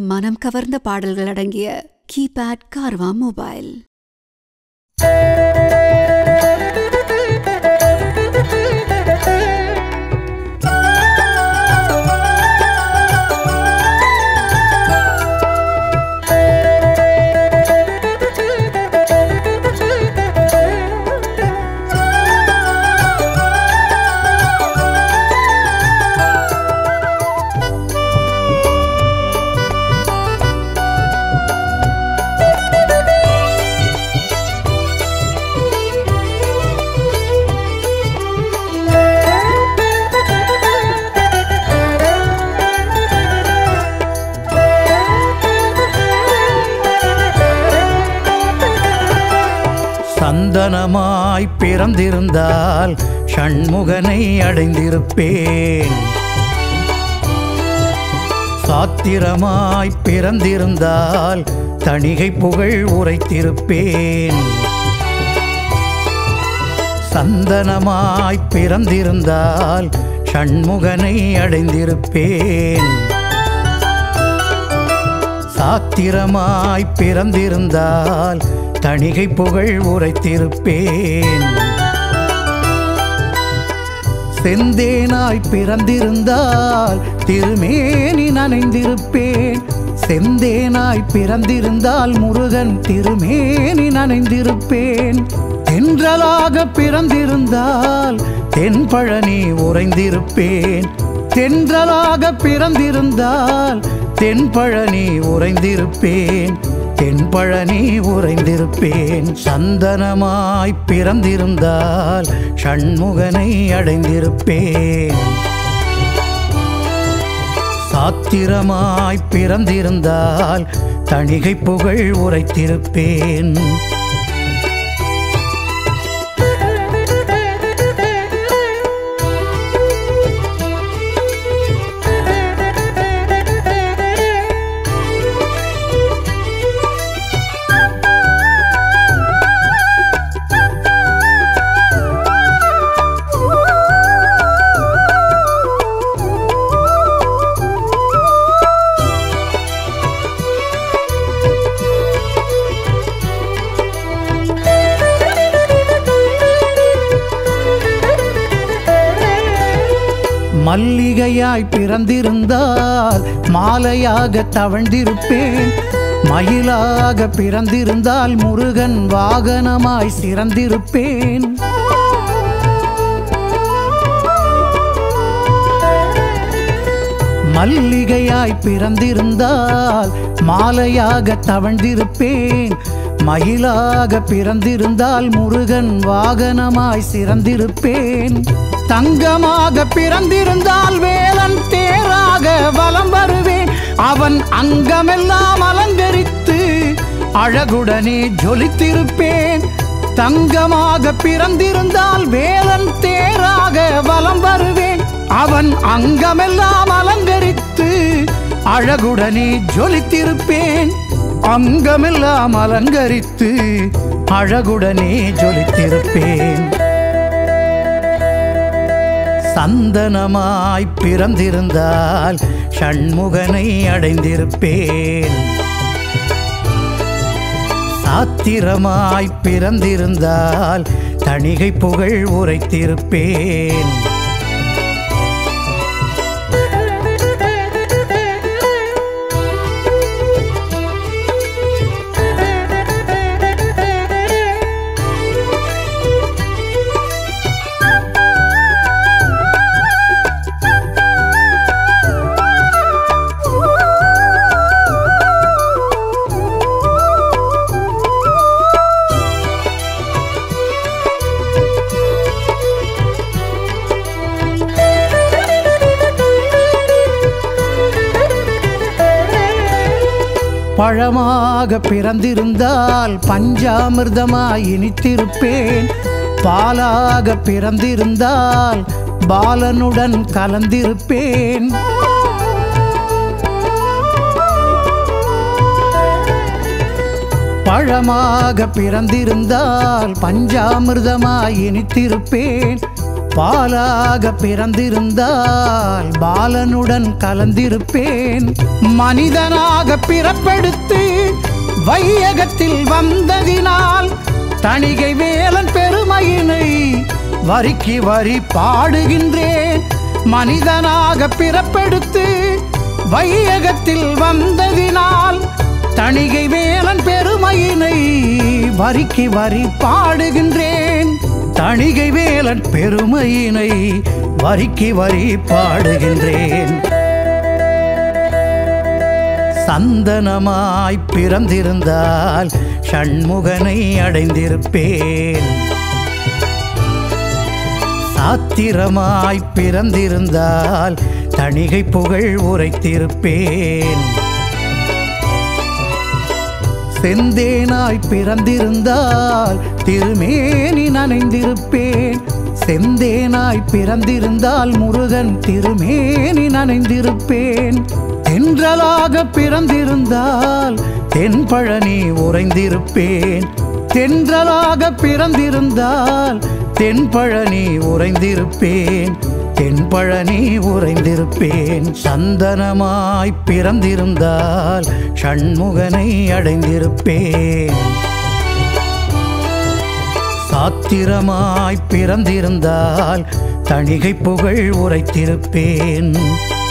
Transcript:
மனம் கவர்ந்த பாடல்கள் அடங்கிய கீபேட் கார்வா மொபைல் சந்தனமாய் பிறந்திருந்தால் ஷண்முகனை அடைந்திருப்பேன் சாத்திரமாய் பிறந்திருந்தால் தணிகை புகழ் உரைத்திருப்பேன் சந்தனமாய் பிறந்திருந்தால் ஷண்முகனை அடைந்திருப்பேன் சாத்திரமாய் பிறந்திருந்தால் தணிகை புகழ் உரைத்திருப்பேன் செந்தேனாய் பிறந்திருந்தால் திருமேனி நனைந்திருப்பேன் செந்தேனாய் பிறந்திருந்தால் முருகன் திருமேனி நனைந்திருப்பேன் தென்றலாக பிறந்திருந்தால் தென்பழனி உறைந்திருப்பேன் தென்றலாக பிறந்திருந்தால் தென்பழனி உறைந்திருப்பேன் தென்பழனி உறைந்திருப்பேன் சந்தனமாய் பிறந்திருந்தால் ஷண்முகனை அடைந்திருப்பேன் சாத்திரமாய் பிறந்திருந்தால் தணிகை புகழ் உரைத்திருப்பேன் மல்லிகையாய் பிறந்திருந்தால் மாலையாக தவழ்ந்திருப்பேன் மயிலாக பிறந்திருந்தால் முருகன் வாகனமாய் சிறந்திருப்பேன் மல்லிகையாய் பிறந்திருந்தால் மாலையாக தவழ்ந்திருப்பேன் மயிலாக பிறந்திருந்தால் முருகன் வாகனமாய் சிறந்திருப்பேன் தங்கமாக பிறந்திருந்தால் வேலன் தேராக வலம் வருவேன் அவன் அங்கமெல்லாம் அலங்கரித்து அழகுடனே ஜொலித்திருப்பேன் தங்கமாக பிறந்திருந்தால் வேலன் தேராக வலம் வருவேன் அவன் அங்கமெல்லாம் அலங்கரித்து அழகுடனே ஜொலித்திருப்பேன் அங்கமெல்லாம் அலங்கரித்து அழகுடனே ஜொலித்திருப்பேன் சந்தனமாய் பிறந்திருந்தால் ஷண்முகனை அடைந்திருப்பேன் சாத்திரமாய் பிறந்திருந்தால் தணிகை புகழ் உரைத்திருப்பேன் பழமாக பிறந்திருந்தால் பஞ்சாமிர்தமாய் இனித்திருப்பேன் பாலாக பிறந்திருந்தால் பாலனுடன் கலந்திருப்பேன் பழமாக பிறந்திருந்தால் பஞ்சாமிர்தமாய் இனித்திருப்பேன் பாலாக பிறந்திருந்தால் பாலனுடன் கலந்திருப்பேன் மனிதனாக பிறப்பெடுத்து வையகத்தில் வந்ததினால் தணிகை வேலன் பெருமையினை வரிக்கு வரி பாடுகின்றேன் மனிதனாக பிறப்பெடுத்து வையகத்தில் வந்ததினால் தணிகை வேலன் பெருமையினை வரிக்கு வரி பாடுகின்றேன் தணிகை வேலன் பெருமையினை வரிக்கு வரி பாடுகின்றேன் சந்தனமாய் பிறந்திருந்தால் ஷண்முகனை அடைந்திருப்பேன் சாத்திரமாய் பிறந்திருந்தால் தணிகை புகழ் உரைத்திருப்பேன் செந்தேனாய் பிறந்திருந்தால் திருமேனி நனைந்திருப்பேன் செந்தேனாய் பிறந்திருந்தால் முருகன் திருமேனி நனைந்திருப்பேன் தென்றலாக பிறந்திருந்தால் தென்பழனி உறைந்திருப்பேன் தென்றலாக பிறந்திருந்தால் தென்பழனி உறைந்திருப்பேன் தென்பழனி உறைந்திருப்பேன் சந்தனமாய் பிறந்திருந்தால் ஷண்முகனை அடைந்திருப்பேன் சாத்திரமாய் பிறந்திருந்தால் தணிகை புகழ் உரைத்திருப்பேன்